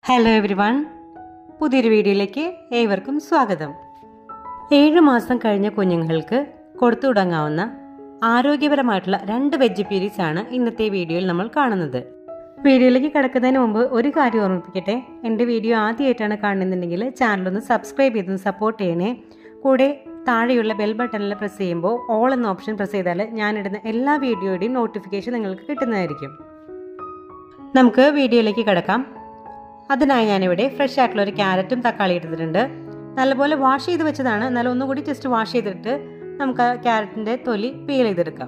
hello every one പുതിയൊരു വീഡിയോയിലേക്ക് ഏവർക്കും സ്വാഗതം ഏഴ് മാസം കഴിഞ്ഞ കുഞ്ഞുങ്ങൾക്ക് കൊടുത്തു തുടങ്ങാവുന്ന ആരോഗ്യപരമായിട്ടുള്ള രണ്ട് വെജ് പീരീസ് ആണ് ഇന്നത്തെ വീഡിയോയിൽ നമ്മൾ കാണുന്നത് വീഡിയോയിലേക്ക് കിടക്കുന്നതിന് മുമ്പ് ഒരു കാര്യം ഓർമ്മിപ്പിക്കട്ടെ എൻ്റെ വീഡിയോ ആദ്യമായിട്ടാണ് കാണുന്നുണ്ടെങ്കിൽ ചാനലൊന്ന് സബ്സ്ക്രൈബ് ചെയ്തൊന്ന് സപ്പോർട്ട് ചെയ്യണേ കൂടെ താഴെയുള്ള ബെൽ ബട്ടണിൽ പ്രസ് ചെയ്യുമ്പോൾ ഓൾ എന്ന ഓപ്ഷൻ പ്രസ് ചെയ്താൽ ഞാനിടുന്ന എല്ലാ വീഡിയോയുടെയും നോട്ടിഫിക്കേഷൻ നിങ്ങൾക്ക് കിട്ടുന്നതായിരിക്കും നമുക്ക് വീഡിയോയിലേക്ക് കിടക്കാം അതിനായി ഞാനിവിടെ ഫ്രഷ് ആയിട്ടുള്ള ഒരു ക്യാരറ്റും തക്കാളി എടുത്തിട്ടുണ്ട് നല്ലപോലെ വാഷ് ചെയ്ത് വെച്ചതാണ് എന്നാലും ഒന്നുകൂടി ജസ്റ്റ് വാഷ് ചെയ്തിട്ട് നമുക്ക് ആ ക്യാരറ്റിൻ്റെ തൊലി പീൽ ചെയ്തെടുക്കാം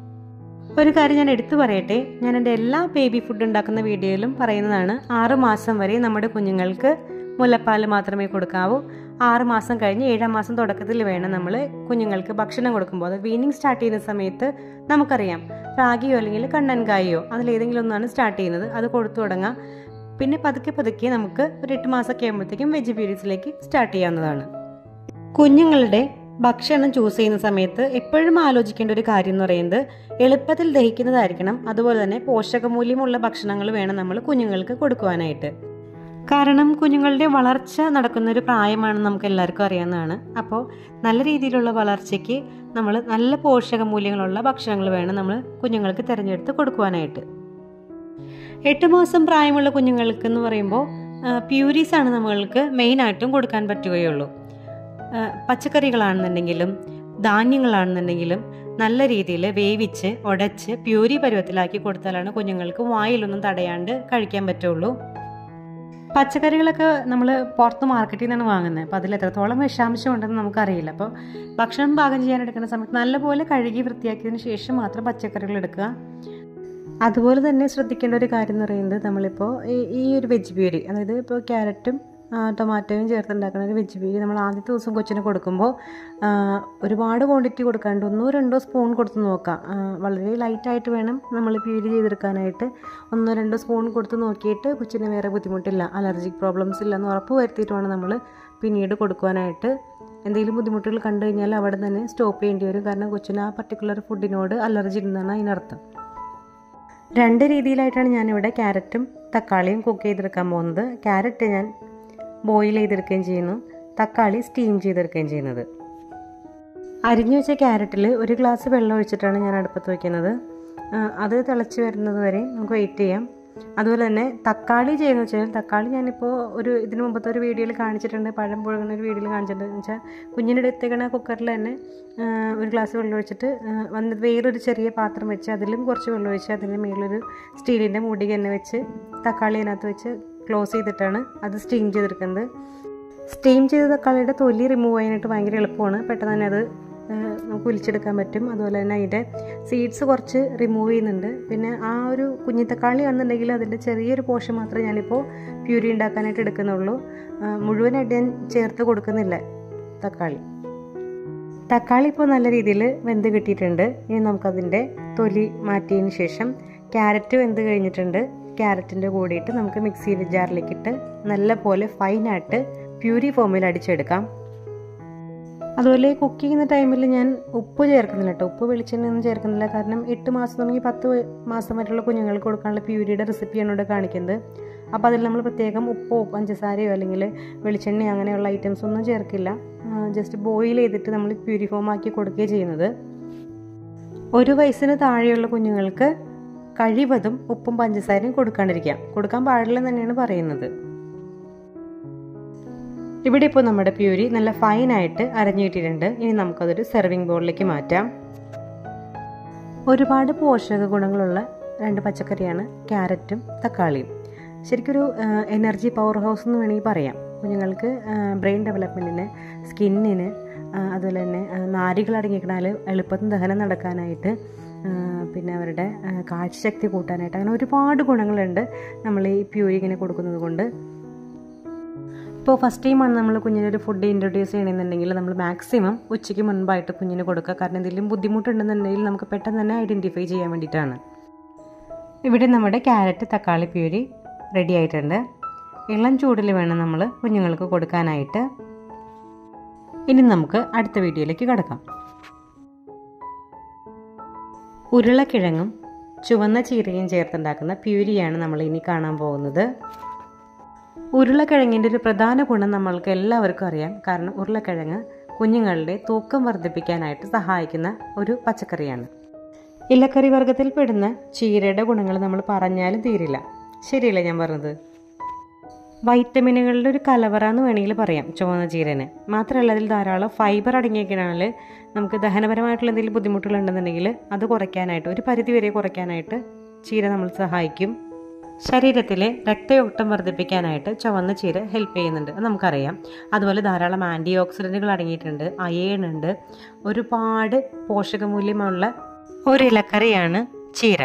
ഒരു കാര്യം ഞാൻ എടുത്തു പറയട്ടെ ഞാൻ എൻ്റെ എല്ലാ ബേബി ഫുഡ് ഉണ്ടാക്കുന്ന വീഡിയോയിലും പറയുന്നതാണ് ആറ് മാസം വരെ നമ്മുടെ കുഞ്ഞുങ്ങൾക്ക് മുലപ്പാൽ മാത്രമേ കൊടുക്കാവൂ ആറ് മാസം കഴിഞ്ഞ് ഏഴാം മാസം തുടക്കത്തിൽ വേണം നമ്മൾ കുഞ്ഞുങ്ങൾക്ക് ഭക്ഷണം കൊടുക്കുമ്പോൾ അത് വീനിങ് സ്റ്റാർട്ട് ചെയ്യുന്ന സമയത്ത് നമുക്കറിയാം റാഗിയോ അല്ലെങ്കിൽ കണ്ണൻകായോ അതിലേതെങ്കിലും ഒന്നാണ് സ്റ്റാർട്ട് ചെയ്യുന്നത് അത് കൊടുത്തു തുടങ്ങാം പിന്നെ പതുക്കെ പതുക്കെ നമുക്ക് ഒരു എട്ട് മാസമൊക്കെ ആകുമ്പോഴത്തേക്കും വെജ് പീരീഡ്സിലേക്ക് സ്റ്റാർട്ട് ചെയ്യാവുന്നതാണ് കുഞ്ഞുങ്ങളുടെ ഭക്ഷണം ചൂസ് ചെയ്യുന്ന സമയത്ത് എപ്പോഴും ആലോചിക്കേണ്ട ഒരു കാര്യം എന്ന് പറയുന്നത് എളുപ്പത്തിൽ ദഹിക്കുന്നതായിരിക്കണം അതുപോലെ തന്നെ പോഷകമൂല്യമുള്ള ഭക്ഷണങ്ങൾ വേണം നമ്മൾ കുഞ്ഞുങ്ങൾക്ക് കൊടുക്കുവാനായിട്ട് കാരണം കുഞ്ഞുങ്ങളുടെ വളർച്ച നടക്കുന്ന ഒരു പ്രായമാണ് നമുക്ക് എല്ലാവർക്കും അറിയാവുന്നതാണ് അപ്പോൾ നല്ല രീതിയിലുള്ള വളർച്ചയ്ക്ക് നമ്മൾ നല്ല പോഷകമൂല്യങ്ങളുള്ള ഭക്ഷണങ്ങൾ വേണം നമ്മൾ കുഞ്ഞുങ്ങൾക്ക് തിരഞ്ഞെടുത്ത് കൊടുക്കുവാനായിട്ട് എട്ട് മാസം പ്രായമുള്ള കുഞ്ഞുങ്ങൾക്ക് എന്ന് പറയുമ്പോൾ പ്യൂരീസ് ആണ് നമ്മൾക്ക് മെയിനായിട്ടും കൊടുക്കാൻ പറ്റുകയുള്ളൂ പച്ചക്കറികളാണെന്നുണ്ടെങ്കിലും ധാന്യങ്ങളാണെന്നുണ്ടെങ്കിലും നല്ല രീതിയിൽ വേവിച്ച് ഉടച്ച് പ്യൂരി പരുവത്തിലാക്കി കൊടുത്താലാണ് കുഞ്ഞുങ്ങൾക്ക് വായിലൊന്നും തടയാണ്ട് കഴിക്കാൻ പറ്റുള്ളൂ പച്ചക്കറികളൊക്കെ നമ്മൾ പുറത്ത് മാർക്കറ്റിൽ നിന്നാണ് വാങ്ങുന്നത് അപ്പോൾ അതിൽ എത്രത്തോളം വിഷാംശം ഉണ്ടെന്ന് നമുക്കറിയില്ല അപ്പോൾ ഭക്ഷണം പാകം ചെയ്യാൻ എടുക്കുന്ന സമയത്ത് നല്ലപോലെ കഴുകി വൃത്തിയാക്കിയതിന് ശേഷം മാത്രം പച്ചക്കറികൾ എടുക്കുക അതുപോലെ തന്നെ ശ്രദ്ധിക്കേണ്ട ഒരു കാര്യം എന്ന് പറയുന്നത് നമ്മളിപ്പോൾ ഈ ഒരു വെജ് പ്യൂരി അതായത് ഇപ്പോൾ ക്യാരറ്റും ടൊമാറ്റോയും ചേർത്തുണ്ടാക്കുന്ന ഒരു വെജ് പ്യൂരി നമ്മൾ ആദ്യത്തെ ദിവസം കൊച്ചിന് കൊടുക്കുമ്പോൾ ഒരുപാട് ക്വാണ്ടിറ്റി കൊടുക്കാണ്ട് ഒന്നോ രണ്ടോ സ്പൂൺ കൊടുത്ത് നോക്കാം വളരെ ലൈറ്റായിട്ട് വേണം നമ്മൾ പ്യൂരി ചെയ്തെടുക്കാനായിട്ട് ഒന്നോ രണ്ടോ സ്പൂൺ കൊടുത്ത് നോക്കിയിട്ട് കൊച്ചിന് വേറെ ബുദ്ധിമുട്ടില്ല അലർജിക് പ്രോബ്ലംസ് ഇല്ലെന്ന് ഉറപ്പ് വരുത്തിയിട്ട് വേണം നമ്മൾ പിന്നീട് കൊടുക്കുവാനായിട്ട് എന്തെങ്കിലും ബുദ്ധിമുട്ടുകൾ കണ്ടു കഴിഞ്ഞാൽ അവിടെ തന്നെ സ്റ്റോപ്പ് ചെയ്യേണ്ടി വരും കാരണം കൊച്ചിന് ആ പർട്ടിക്കുലർ ഫുഡിനോട് അലർജി ഉണ്ടെന്നാണ് അതിനർത്ഥം രണ്ട് രീതിയിലായിട്ടാണ് ഞാനിവിടെ ക്യാരറ്റും തക്കാളിയും കുക്ക് ചെയ്തെടുക്കാൻ പോകുന്നത് ക്യാരറ്റ് ഞാൻ ബോയിൽ ചെയ്തെടുക്കുകയും ചെയ്യുന്നു തക്കാളി സ്റ്റീം ചെയ്തെടുക്കുകയും ചെയ്യുന്നത് അരിഞ്ഞു വെച്ച ക്യാരറ്റിൽ ഒരു ഗ്ലാസ് വെള്ളം ഒഴിച്ചിട്ടാണ് ഞാൻ അടുപ്പത്ത് വയ്ക്കുന്നത് അത് തിളച്ച് വരുന്നത് വരെ നമുക്ക് വെയിറ്റ് ചെയ്യാം അതുപോലെ തന്നെ തക്കാളി ചെയ്യുന്നത് വെച്ചാൽ തക്കാളി ഞാനിപ്പോൾ ഒരു ഇതിന് മുമ്പത്തെ ഒരു വീഡിയോയിൽ കാണിച്ചിട്ടുണ്ട് പഴം പുഴുകുന്ന ഒരു വീഡിയോയിൽ കാണിച്ചിട്ടുണ്ട് എന്ന് വെച്ചാൽ കുഞ്ഞിൻ്റെ എടുത്തേക്കണ കുക്കറിൽ തന്നെ ഒരു ഗ്ലാസ് വെള്ളം ഒഴിച്ചിട്ട് വന്ന് വേറൊരു ചെറിയ പാത്രം വെച്ച് അതിലും കുറച്ച് വെള്ളം ഒഴിച്ച് അതിൻ്റെ മേലൊരു സ്റ്റീലിൻ്റെ മൂടി തന്നെ വെച്ച് തക്കാളി അതിനകത്ത് വെച്ച് ക്ലോസ് ചെയ്തിട്ടാണ് അത് സ്റ്റീം ചെയ്തെടുക്കുന്നത് സ്റ്റീം ചെയ്ത തക്കാളിയുടെ തൊലി റിമൂവ് ചെയ്യാനായിട്ട് ഭയങ്കര എളുപ്പമാണ് പെട്ടെന്ന് തന്നെ അത് നമുക്ക് ഒലിച്ചെടുക്കാൻ പറ്റും അതുപോലെ തന്നെ അതിൻ്റെ സീഡ്സ് കുറച്ച് റിമൂവ് ചെയ്യുന്നുണ്ട് പിന്നെ ആ ഒരു കുഞ്ഞി തക്കാളി ആണെന്നുണ്ടെങ്കിൽ അതിൻ്റെ ചെറിയൊരു പോർഷൻ മാത്രമേ ഞാനിപ്പോൾ പ്യൂരി ഉണ്ടാക്കാനായിട്ട് എടുക്കുന്നുള്ളൂ മുഴുവനായിട്ട് ഞാൻ ചേർത്ത് കൊടുക്കുന്നില്ല തക്കാളി തക്കാളി ഇപ്പോൾ നല്ല രീതിയിൽ വെന്ത് കിട്ടിയിട്ടുണ്ട് ഇനി നമുക്കതിൻ്റെ തൊലി മാറ്റിയതിന് ശേഷം ക്യാരറ്റ് വെന്ത് കഴിഞ്ഞിട്ടുണ്ട് ക്യാരറ്റിൻ്റെ കൂടിയിട്ട് നമുക്ക് മിക്സിയിൽ ജാറിലേക്കിട്ട് നല്ല പോലെ ഫൈനായിട്ട് പ്യൂരി ഫോമിൽ അടിച്ചെടുക്കാം അതുപോലെ കുക്ക് ചെയ്യുന്ന ടൈമിൽ ഞാൻ ഉപ്പ് ചേർക്കുന്നില്ല കേട്ടോ ഉപ്പ് വെളിച്ചെണ്ണയൊന്നും ചേർക്കുന്നില്ല കാരണം എട്ട് മാസം തുടങ്ങി പത്ത് മാസം വരെയുള്ള കുഞ്ഞുങ്ങൾക്ക് കൊടുക്കാനുള്ള പ്യൂരിയുടെ റെസിപ്പിയാണ് ഇവിടെ കാണിക്കുന്നത് അപ്പോൾ അതിൽ നമ്മൾ പ്രത്യേകം ഉപ്പോ പഞ്ചസാരയോ അല്ലെങ്കിൽ വെളിച്ചെണ്ണയോ അങ്ങനെയുള്ള ഐറ്റംസ് ഒന്നും ചേർക്കില്ല ജസ്റ്റ് ബോയിൽ ചെയ്തിട്ട് നമ്മൾ പ്യൂരി ഫോം ആക്കി കൊടുക്കുകയും ചെയ്യുന്നത് ഒരു വയസ്സിന് താഴെയുള്ള കുഞ്ഞുങ്ങൾക്ക് കഴിവതും ഉപ്പും പഞ്ചസാരയും കൊടുക്കാണ്ടിരിക്കാം കൊടുക്കാൻ പാടില്ലെന്ന് തന്നെയാണ് പറയുന്നത് ഇവിടെ ഇപ്പോൾ നമ്മുടെ പ്യൂരി നല്ല ഫൈനായിട്ട് അരഞ്ഞിട്ടിട്ടുണ്ട് ഇനി നമുക്കതൊരു സെർവിങ് ബോളിലേക്ക് മാറ്റാം ഒരുപാട് പോഷക ഗുണങ്ങളുള്ള രണ്ട് പച്ചക്കറിയാണ് ക്യാരറ്റും തക്കാളിയും ശരിക്കൊരു എനർജി പവർ ഹൗസ് എന്ന് വേണമെങ്കിൽ പറയാം കുഞ്ഞുങ്ങൾക്ക് ബ്രെയിൻ ഡെവലപ്മെൻറ്റിന് സ്കിന്നിന് അതുപോലെ തന്നെ നാരുകൾ അടങ്ങിക്കണാൽ എളുപ്പത്തിൽ ദഹനം നടക്കാനായിട്ട് പിന്നെ അവരുടെ കാഴ്ചശക്തി കൂട്ടാനായിട്ട് അങ്ങനെ ഒരുപാട് ഗുണങ്ങളുണ്ട് നമ്മൾ ഈ പ്യൂരി ഇങ്ങനെ കൊടുക്കുന്നത് കൊണ്ട് ഇപ്പോൾ ഫസ്റ്റ് ടൈമാണ് നമ്മൾ കുഞ്ഞിനൊരു ഫുഡ് ഇൻട്രൊഡ്യൂസ് ചെയ്യണമെന്നുണ്ടെങ്കിൽ നമ്മൾ മാക്സിമം ഉച്ചയ്ക്ക് മുൻപായിട്ട് കുഞ്ഞിന് കൊടുക്കുക കാരണം എന്തെങ്കിലും ബുദ്ധിമുട്ടുണ്ടെന്നുണ്ടെങ്കിൽ നമുക്ക് പെട്ടെന്ന് തന്നെ ഐഡൻറ്റിഫൈ ചെയ്യാൻ വേണ്ടിയിട്ടാണ് ഇവിടെ നമ്മുടെ ക്യാരറ്റ് തക്കാളി പ്യൂരി റെഡി ആയിട്ടുണ്ട് ഇളം ചൂടിൽ വേണം നമ്മൾ കുഞ്ഞുങ്ങൾക്ക് കൊടുക്കാനായിട്ട് ഇനി നമുക്ക് അടുത്ത വീഡിയോയിലേക്ക് കിടക്കാം ഉരുളക്കിഴങ്ങും ചുവന്ന ചീരയും ചേർത്തുണ്ടാക്കുന്ന പ്യൂരിയാണ് നമ്മൾ ഇനി കാണാൻ പോകുന്നത് ഉരുളക്കിഴങ്ങിൻ്റെ ഒരു പ്രധാന ഗുണം നമ്മൾക്ക് എല്ലാവർക്കും അറിയാം കാരണം ഉരുളക്കിഴങ്ങ് കുഞ്ഞുങ്ങളുടെ തൂക്കം വർദ്ധിപ്പിക്കാനായിട്ട് സഹായിക്കുന്ന ഒരു പച്ചക്കറിയാണ് ഇലക്കറി വർഗത്തിൽ പെടുന്ന ചീരയുടെ ഗുണങ്ങൾ നമ്മൾ പറഞ്ഞാലും തീരില്ല ശരിയല്ലേ ഞാൻ പറഞ്ഞത് വൈറ്റമിനുകളുടെ ഒരു കലവറ എന്ന് വേണമെങ്കിൽ പറയാം ചുവന്ന ചീരന് മാത്രമല്ല അതിൽ ധാരാളം ഫൈബർ അടങ്ങിയിരിക്കണമെങ്കിൽ നമുക്ക് ദഹനപരമായിട്ടുള്ള എന്തെങ്കിലും ബുദ്ധിമുട്ടുകളുണ്ടെന്നുണ്ടെങ്കിൽ അത് കുറയ്ക്കാനായിട്ട് ഒരു പരിധി വരെ കുറയ്ക്കാനായിട്ട് ചീര നമ്മൾ സഹായിക്കും ശരീരത്തിലെ രക്തയോട്ടം വർദ്ധിപ്പിക്കാനായിട്ട് ചുവന്ന ചീര ഹെൽപ്പ് ചെയ്യുന്നുണ്ട് അത് നമുക്കറിയാം അതുപോലെ ധാരാളം ആൻറ്റി ഓക്സിഡൻറ്റുകൾ അടങ്ങിയിട്ടുണ്ട് അയേൺ ഉണ്ട് ഒരുപാട് പോഷകമൂല്യമുള്ള ഒരു ഇലക്കറിയാണ് ചീര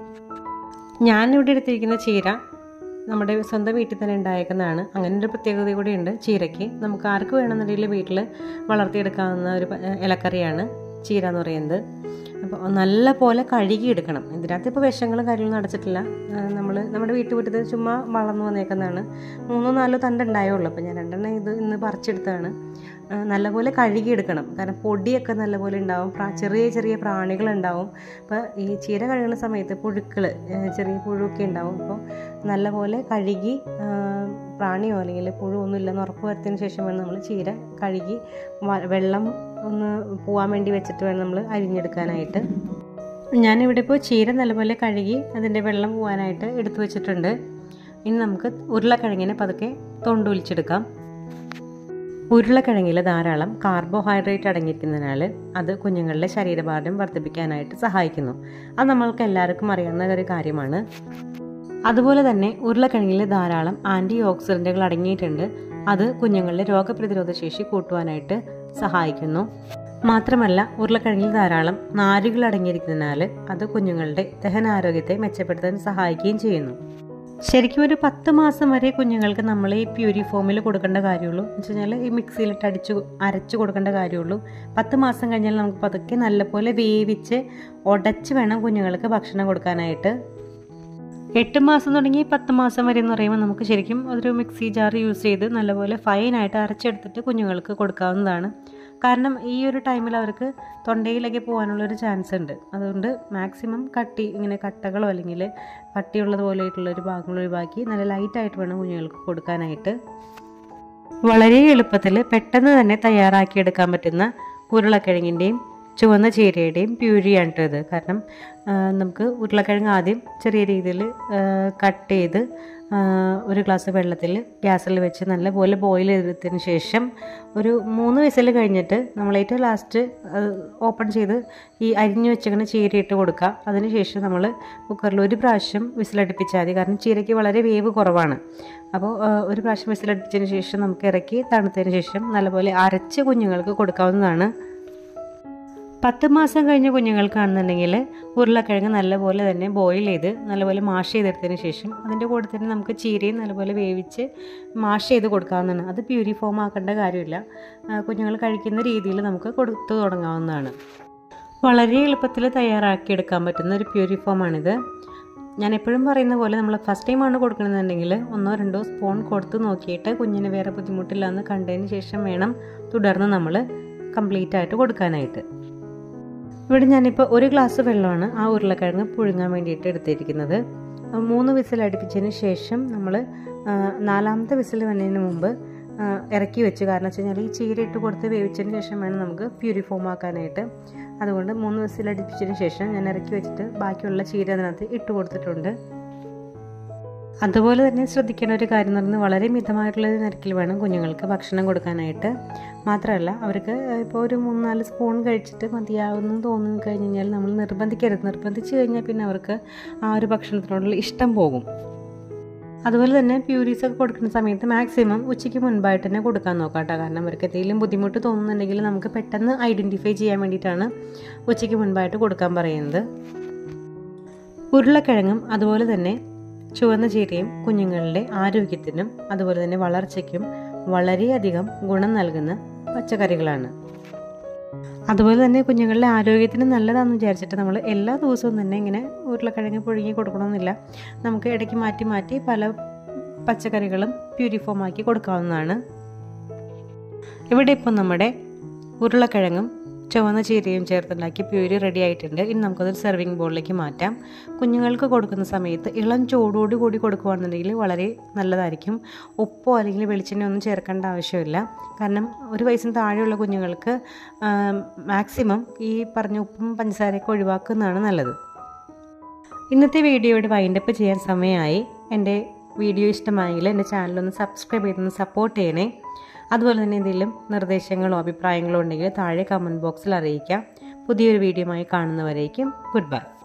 ഞാനിവിടെ എടുത്തിരിക്കുന്ന ചീര നമ്മുടെ സ്വന്തം വീട്ടിൽ തന്നെ ഉണ്ടായേക്കുന്നതാണ് അങ്ങനെ ഒരു പ്രത്യേകത കൂടിയുണ്ട് ചീരയ്ക്ക് നമുക്ക് ആർക്ക് വേണമെന്നുണ്ടെങ്കിൽ വീട്ടിൽ വളർത്തിയെടുക്കാവുന്ന ഒരു പ- ഇലക്കറിയാണ് ചീര എന്ന് പറയുന്നത് അപ്പോൾ നല്ല പോലെ കഴുകിയെടുക്കണം ഇതിനകത്ത് ഇപ്പോൾ വിഷങ്ങളും കാര്യങ്ങളൊന്നും അടച്ചിട്ടില്ല നമ്മൾ നമ്മുടെ വീട്ടു വീട്ടിൽ ചുമ്മാ വളർന്നു വന്നേക്കുന്നതാണ് മൂന്നോ നാലോ തണ്ട് ഉണ്ടായുള്ളൂ അപ്പോൾ ഞാൻ രണ്ടെണ്ണം ഇത് ഇന്ന് പറിച്ചെടുത്തതാണ് ആ, നല്ലപോലെ കഴുകിയെടുക്കണം കാരണം പൊടിയൊക്കെ നല്ലപോലെ ഉണ്ടാവും പ്രാ ചെറിയ ചെറിയ പ്രാണികളുണ്ടാവും അപ്പോൾ ഈ ചീര കഴുകുന്ന സമയത്ത് പുഴുക്കൾ ചെറിയ പുഴുവൊക്കെ ഉണ്ടാവും അപ്പോൾ നല്ലപോലെ കഴുകി ആ, പ്രാണിയോ അല്ലെങ്കിൽ പുഴു ഒന്നും ഇല്ലെന്ന് ഉറപ്പ് വരുത്തിയതിന് ശേഷം വേണം നമ്മൾ ചീര കഴുകി വ- വെള്ളം ഒന്ന് പോവാൻ വേണ്ടി വെച്ചിട്ട് വേണം നമ്മൾ അരിഞ്ഞെടുക്കാനായിട്ട് ഞാനിവിടെ ഇപ്പോൾ ചീര നല്ലപോലെ കഴുകി അതിൻ്റെ വെള്ളം പോകാനായിട്ട് എടുത്തു വെച്ചിട്ടുണ്ട് ഇനി നമുക്ക് ഉരുളക്കിഴങ്ങിനെ പതുക്കെ തൊണ്ടൊലിച്ചെടുക്കാം ഉരുളക്കിഴങ്ങിൽ ധാരാളം കാർബോഹൈഡ്രേറ്റ് അടങ്ങിയിരിക്കുന്നതിനാൽ അത് കുഞ്ഞുങ്ങളുടെ ശരീരഭാരം വർദ്ധിപ്പിക്കാനായിട്ട് സഹായിക്കുന്നു അത് നമ്മൾക്ക് എല്ലാവർക്കും അറിയാവുന്ന ഒരു കാര്യമാണ് അതുപോലെ തന്നെ ഉരുളക്കിഴങ്ങിൽ ധാരാളം ആൻറ്റി ഓക്സിഡൻറ്റുകൾ അടങ്ങിയിട്ടുണ്ട് അത് കുഞ്ഞുങ്ങളുടെ രോഗപ്രതിരോധ ശേഷി കൂട്ടുവാനായിട്ട് സഹായിക്കുന്നു മാത്രമല്ല ഉരുളക്കിഴങ്ങിൽ ധാരാളം നാരുകൾ അടങ്ങിയിരിക്കുന്നതിനാൽ അത് കുഞ്ഞുങ്ങളുടെ ദഹനാരോഗ്യത്തെ മെച്ചപ്പെടുത്താൻ സഹായിക്കുകയും ചെയ്യുന്നു ശരിക്കും ഒരു പത്ത് മാസം വരെ കുഞ്ഞുങ്ങൾക്ക് നമ്മൾ ഈ പ്യൂരി ഫോമിൽ കൊടുക്കേണ്ട കാര്യമുള്ളൂ എന്ന് വെച്ച് കഴിഞ്ഞാൽ ഈ മിക്സിയിലിട്ട് അടിച്ച് അരച്ച് കൊടുക്കേണ്ട കാര്യമുള്ളൂ പത്ത് മാസം കഴിഞ്ഞാൽ നമുക്ക് പതുക്കെ നല്ലപോലെ വേവിച്ച് ഉടച്ച് വേണം കുഞ്ഞുങ്ങൾക്ക് ഭക്ഷണം കൊടുക്കാനായിട്ട് എട്ട് മാസം തുടങ്ങി പത്ത് മാസം വരെ എന്ന് പറയുമ്പോൾ നമുക്ക് ശരിക്കും ഒരു മിക്സി ജാർ യൂസ് ചെയ്ത് നല്ലപോലെ ഫൈനായിട്ട് അരച്ചെടുത്തിട്ട് കുഞ്ഞുങ്ങൾക്ക് കൊടുക്കാവുന്നതാണ് കാരണം ഈ ഒരു ടൈമിൽ അവർക്ക് തൊണ്ടയിലേക്ക് പോകാനുള്ളൊരു ചാൻസ് ഉണ്ട് അതുകൊണ്ട് മാക്സിമം കട്ടി ഇങ്ങനെ കട്ടകളോ അല്ലെങ്കിൽ കട്ടിയുള്ളത് പോലെയായിട്ടുള്ള ഒരു ഭാഗങ്ങൾ ഒഴിവാക്കി നല്ല ലൈറ്റായിട്ട് വേണം കുഞ്ഞുങ്ങൾക്ക് കൊടുക്കാനായിട്ട് വളരെ എളുപ്പത്തിൽ പെട്ടെന്ന് തന്നെ തയ്യാറാക്കിയെടുക്കാൻ പറ്റുന്ന ഉരുളക്കിഴങ്ങിൻ്റെയും ചുവന്ന ചീരയുടെയും പ്യൂരിയാണ് കേട്ടോ ഇത് കാരണം ആ, നമുക്ക് ഉരുളക്കിഴങ്ങ് ആദ്യം ചെറിയ രീതിയിൽ കട്ട് ചെയ്ത് ആ, ഒരു ഗ്ലാസ് വെള്ളത്തിൽ ഗ്യാസിൽ വെച്ച് നല്ലപോലെ ബോയിൽ ചെയ്തതിന് ശേഷം ഒരു മൂന്ന് വിസിൽ കഴിഞ്ഞിട്ട് നമ്മൾ ഏറ്റവും ലാസ്റ്റ് ഓപ്പൺ ചെയ്ത് ഈ അരിഞ്ഞു വെച്ചിങ്ങനെ ചീര ഇട്ട് കൊടുക്കുക അതിനുശേഷം നമ്മൾ കുക്കറിൽ ഒരു പ്രാവശ്യം വിസിലടുപ്പിച്ചാൽ മതി കാരണം ചീരയ്ക്ക് വളരെ വേവ് കുറവാണ് അപ്പോൾ ആ, ഒരു പ്രാവശ്യം വിസിലടുപ്പിച്ചതിന് ശേഷം നമുക്ക് ഇറക്കി തണുത്തതിന് ശേഷം നല്ലപോലെ അരച്ച് കുഞ്ഞുങ്ങൾക്ക് കൊടുക്കാവുന്നതാണ് പത്ത് മാസം കഴിഞ്ഞ കുഞ്ഞുങ്ങൾക്കാണെന്നുണ്ടെങ്കിൽ ഉരുളക്കിഴങ്ങ് നല്ലപോലെ തന്നെ ബോയിൽ ചെയ്ത് നല്ലപോലെ മാഷ് ചെയ്തെടുത്തതിന് ശേഷം അതിൻ്റെ കൂടെ തന്നെ നമുക്ക് ചീരയും നല്ലപോലെ വേവിച്ച് മാഷ് ചെയ്ത് കൊടുക്കാവുന്നതാണ് അത് പ്യൂരി ഫോം ആക്കേണ്ട കാര്യമില്ല ആ, കുഞ്ഞുങ്ങൾ കഴിക്കുന്ന രീതിയിൽ നമുക്ക് കൊടുത്തു തുടങ്ങാവുന്നതാണ് വളരെ എളുപ്പത്തിൽ തയ്യാറാക്കിയെടുക്കാൻ പറ്റുന്ന ഒരു പ്യൂരി ഫോമാണിത് ഞാൻ എപ്പോഴും പറയുന്ന പോലെ നമ്മൾ ഫസ്റ്റ് ടൈമാണ് കൊടുക്കണമെന്നുണ്ടെങ്കിൽ ഒന്നോ രണ്ടോ സ്പൂൺ കൊടുത്ത് നോക്കിയിട്ട് കുഞ്ഞിന് വേറെ ബുദ്ധിമുട്ടില്ല എന്ന് കണ്ടതിന് ശേഷം വേണം തുടർന്ന് നമ്മൾ കംപ്ലീറ്റ് ആയിട്ട് കൊടുക്കാനായിട്ട് ഇവിടെ ഞാനിപ്പോൾ ഒരു ഗ്ലാസ് വെള്ളമാണ് ആ ഉരുളക്കിഴങ്ങ് പുഴുങ്ങാൻ വേണ്ടിയിട്ട് എടുത്തിരിക്കുന്നത് ആ മൂന്ന് വിസിൽ അടുപ്പിച്ചതിന് ശേഷം നമ്മൾ നാലാമത്തെ വിസിൽ വന്നതിന് മുമ്പ് ആ, ഇറക്കി വെച്ചു കാരണം വെച്ച് കഴിഞ്ഞാൽ ഈ ചീര ഇട്ട് കൊടുത്ത് വേവിച്ചതിന് ശേഷം വേണം നമുക്ക് പ്യൂരി ഫോം ആക്കാനായിട്ട് അതുകൊണ്ട് മൂന്ന് വിസിൽ അടുപ്പിച്ചതിന് ശേഷം ഞാൻ ഇറക്കി വെച്ചിട്ട് ബാക്കിയുള്ള ചീര അതിനകത്ത് ഇട്ട് കൊടുത്തിട്ടുണ്ട് അതുപോലെ തന്നെ ശ്രദ്ധിക്കേണ്ട ഒരു കാര്യം എന്ന് പറയുന്നത് വളരെ മിതമായിട്ടുള്ള ഒരു നിരക്കിൽ വേണം കുഞ്ഞുങ്ങൾക്ക് ഭക്ഷണം കൊടുക്കാനായിട്ട് മാത്രമല്ല അവർക്ക് ഇപ്പോൾ ഒരു മൂന്ന് നാല് സ്പൂൺ കഴിച്ചിട്ട് മതിയാവുമെന്ന് തോന്നി കഴിഞ്ഞ് കഴിഞ്ഞാൽ നമ്മൾ നിർബന്ധിക്കരുത് നിർബന്ധിച്ച് കഴിഞ്ഞാൽ പിന്നെ അവർക്ക് ആ ഒരു ഭക്ഷണത്തിനോടുള്ള ഇഷ്ടം പോകും അതുപോലെ തന്നെ പ്യൂരീസ് ഒക്കെ കൊടുക്കുന്ന സമയത്ത് മാക്സിമം ഉച്ചയ്ക്ക് മുൻപായിട്ട് തന്നെ കൊടുക്കാൻ നോക്കാം കേട്ടോ കാരണം അവർക്ക് എന്തെങ്കിലും ബുദ്ധിമുട്ട് തോന്നുന്നുണ്ടെങ്കിൽ നമുക്ക് പെട്ടെന്ന് ഐഡൻറ്റിഫൈ ചെയ്യാൻ വേണ്ടിയിട്ടാണ് ഉച്ചയ്ക്ക് മുൻപായിട്ട് കൊടുക്കാൻ പറയുന്നത് ഉരുളക്കിഴങ്ങും അതുപോലെ തന്നെ ചുവന്ന ചീരയും കുഞ്ഞുങ്ങളുടെ ആരോഗ്യത്തിനും അതുപോലെ തന്നെ വളർച്ചയ്ക്കും വളരെയധികം ഗുണം നൽകുന്ന പച്ചക്കറികളാണ് അതുപോലെ തന്നെ കുഞ്ഞുങ്ങളുടെ ആരോഗ്യത്തിന് നല്ലതാണെന്ന് വിചാരിച്ചിട്ട് നമ്മൾ എല്ലാ ദിവസവും തന്നെ ഇങ്ങനെ ഉരുളക്കിഴങ്ങ് പുഴുങ്ങി കൊടുക്കണമെന്നില്ല നമുക്ക് ഇടയ്ക്ക് മാറ്റി മാറ്റി പല പച്ചക്കറികളും പ്യൂരിഫോം ആക്കി കൊടുക്കാവുന്നതാണ് ഇവിടെ ഇപ്പം നമ്മുടെ ഉരുളക്കിഴങ്ങും ചുവന്ന ചീരയും ചേർത്തുണ്ടാക്കി പ്യൂരി റെഡി ആയിട്ടുണ്ട് ഇനി നമുക്കത് സെർവിങ് ബോളിലേക്ക് മാറ്റാം കുഞ്ഞുങ്ങൾക്ക് കൊടുക്കുന്ന സമയത്ത് ഇളം ചൂടോട് കൂടി കൊടുക്കുകയാണെന്നുണ്ടെങ്കിൽ വളരെ നല്ലതായിരിക്കും ഉപ്പോ അല്ലെങ്കിൽ വെളിച്ചെണ്ണ ഒന്നും ചേർക്കേണ്ട ആവശ്യമില്ല കാരണം ഒരു വയസ്സിന് താഴെയുള്ള കുഞ്ഞുങ്ങൾക്ക് മാക്സിമം ഈ പറഞ്ഞ ഉപ്പും പഞ്ചസാരയൊക്കെ ഒഴിവാക്കുന്നതാണ് നല്ലത് ഇന്നത്തെ വീഡിയോയുടെ വൈൻഡപ്പ് ചെയ്യാൻ സമയമായി എൻ്റെ വീഡിയോ ഇഷ്ടമായെങ്കിൽ എൻ്റെ ചാനലൊന്ന് സബ്സ്ക്രൈബ് ചെയ്തൊന്ന് സപ്പോർട്ട് ചെയ്യണേ അതുപോലെ തന്നെ എന്തെങ്കിലും നിർദ്ദേശങ്ങളോ അഭിപ്രായങ്ങളോ ഉണ്ടെങ്കിൽ താഴെ കമൻറ്റ് ബോക്സിൽ അറിയിക്കാം പുതിയൊരു വീഡിയോയുമായി കാണുന്നവരേക്കും ഗുഡ് ബൈ